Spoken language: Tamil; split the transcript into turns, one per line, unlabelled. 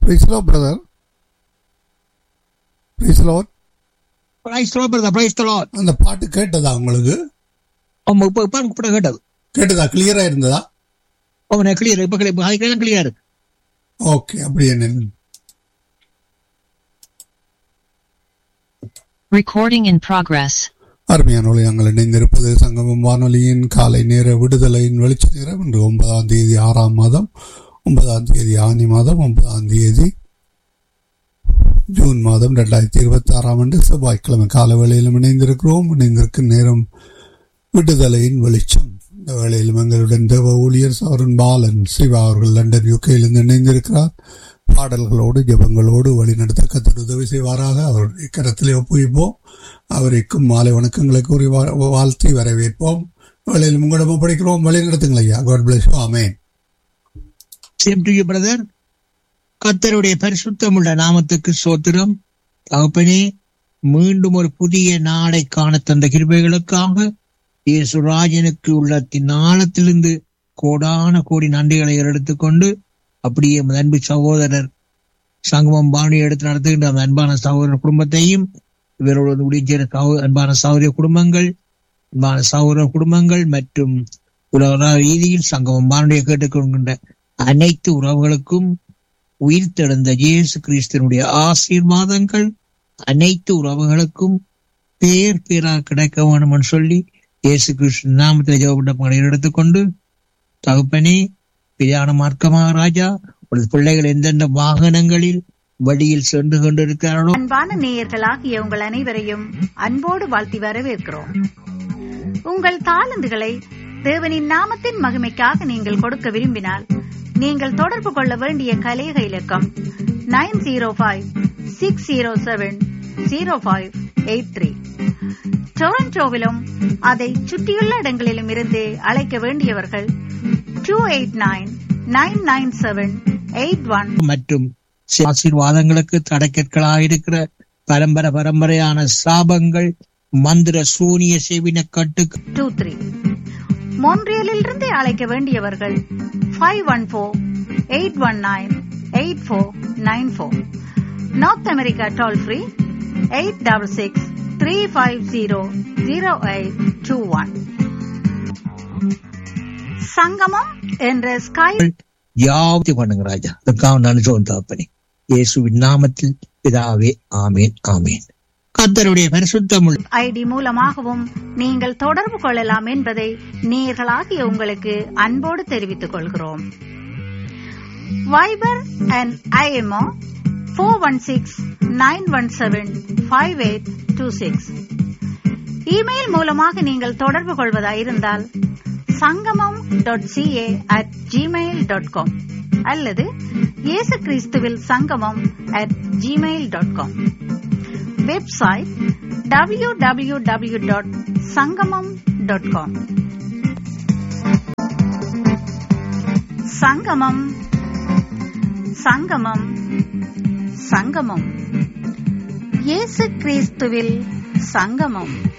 பிரைஸ்லோ brother praise Lord
praise brother praise Lord
அந்த பாட்டு கேட்டதா உங்களுக்கு
ஆமா இப்ப இப்ப இப்ப கேட்டது
கேட்டதா கிளியரா இருந்ததா
அவனை கிளியர் இப்ப கிளியர் கிளியர்
ஓகே அப்படி என்ன
Recording in progress.
அருமையானவளை நாங்கள் இணைந்திருப்பது சங்கமம் வானொலியின் காலை நேர விடுதலையின் வெளிச்ச நேரம் இன்று ஒன்பதாம் தேதி ஆறாம் மாதம் ஒன்பதாம் தேதி ஆனி மாதம் ஒன்பதாம் தேதி ஜூன் மாதம் ரெண்டாயிரத்தி இருபத்தி ஆறாம் ஆண்டு செவ்வாய்க்கிழமை கால வேளையிலும் இணைந்திருக்கிறோம் இணைந்திருக்கும் நேரம் விடுதலையின் வெளிச்சம் இந்த வேளையிலும் எங்களுடன் தேவ ஊழியர் சவரன் பாலன் சிவா அவர்கள் லண்டன் யூகேயிலிருந்து இணைந்திருக்கிறார் பாடல்களோடு ஜபங்களோடு வழிநடத்த கத்தர் உதவி செய்வாராக அவருடைய கரத்திலே ஒப்புவிப்போம் அவருக்கும் மாலை வணக்கங்களை கூறி வா- வாழ்த்தி வரவேற்போம் வேளையில் உங்களிடம் படிக்கிறோம் வழி நடத்துங்கள் ஐயா காட் பிளஸ் ஆமேன்
சேம் டு யூ பிரதர் கர்த்தருடைய பரிசுத்தமுள்ள நாமத்துக்கு சோத்திரம் தகப்பனே மீண்டும் ஒரு புதிய நாளை காண தந்த கிருபைகளுக்காக இயேசுராஜனுக்கு உள்ளத்தின் ஆழத்திலிருந்து கோடான கோடி நன்றிகளை எடுத்துக்கொண்டு அப்படியே எமது அன்பு சகோதரர் சங்கமம் பாணி எடுத்து நடத்துகின்ற அந்த அன்பான சகோதரர் குடும்பத்தையும் இவரோடு வந்து முடிஞ்ச சகோ- அன்பான சகோதர குடும்பங்கள் அன்பான சகோதர குடும்பங்கள் மற்றும் உலக ரீதியில் சங்கமம் பானுடைய கேட்டுக்கொள்கின்ற அனைத்து உறவுகளுக்கும் உயிர் தெழுந்த இயேசு கிறிஸ்தனுடைய ஆசீர்வாதங்கள் அனைத்து உறவுகளுக்கும் பேர் பேராக கிடைக்க வேணும்னு சொல்லி இயேசு கிறிஸ்து நாமத்தில் ஜெவப்பட்ட பணியை எடுத்துக்கொண்டு தகப்பனே பிரியான மார்க்கமாக ராஜா உனது பிள்ளைகள் எந்தெந்த வாகனங்களில் வழியில் சென்று கொண்டிருக்கிறார்களோ
அன்பான நேயர்களாகிய உங்கள் அனைவரையும் அன்போடு வாழ்த்தி வரவேற்கிறோம் உங்கள் தாளந்துகளை தேவனின் நாமத்தின் மகிமைக்காக நீங்கள் கொடுக்க விரும்பினால் நீங்கள் தொடர்பு கொள்ள வேண்டிய கலேக இலக்கம் nine zero five six zero seven zero five eight three டொரண்டோவிலும் அதை சுற்றியுள்ள இடங்களிலும் இருந்து அழைக்க வேண்டியவர்கள் two eight nine nine nine seven eight one
மற்றும் ஆசீர்வாதங்களுக்கு தடைக்கற்களாயிருக்கிற பரம்பரை பரம்பரையான சாபங்கள் மந்திர சூனிய செவின கட்டு
டூ த்ரீ மொன்றியலிலிருந்து அழைக்க வேண்டியவர்கள் five one four eight one nine eight four nine four North America toll free eight double six three five zero zero eight two one Sangamam என்ற ஸ்கை
யாவத்தி பண்ணுங்க ராஜா அதுக்காக நினைச்சோம் தாப்பனே இயேசுவின் நாமத்தில் பிதாவே ஆமேன் ஆமேன் கர்த்தருடைய பரிசுத்தமுள்ள
ஐடி மூலமாகவும் நீங்கள் தொடர்பு கொள்ளலாம் என்பதை நேர்களாகிய உங்களுக்கு அன்போடு தெரிவித்துக் கொள்கிறோம் Viber and IMO four one six nine one seven five eight two six email மூலமாக நீங்கள் தொடர்பு கொள்வதாயிருந்தால் Sangamam dot CA at Gmail dot com அல்லது இயேசு கிறிஸ்துவில் Sangamam at Gmail dot com website W W W dot Sangamam dot com Sangamam Sangamam சங்கமம் இயேசு கிறிஸ்துவில் சங்கமம்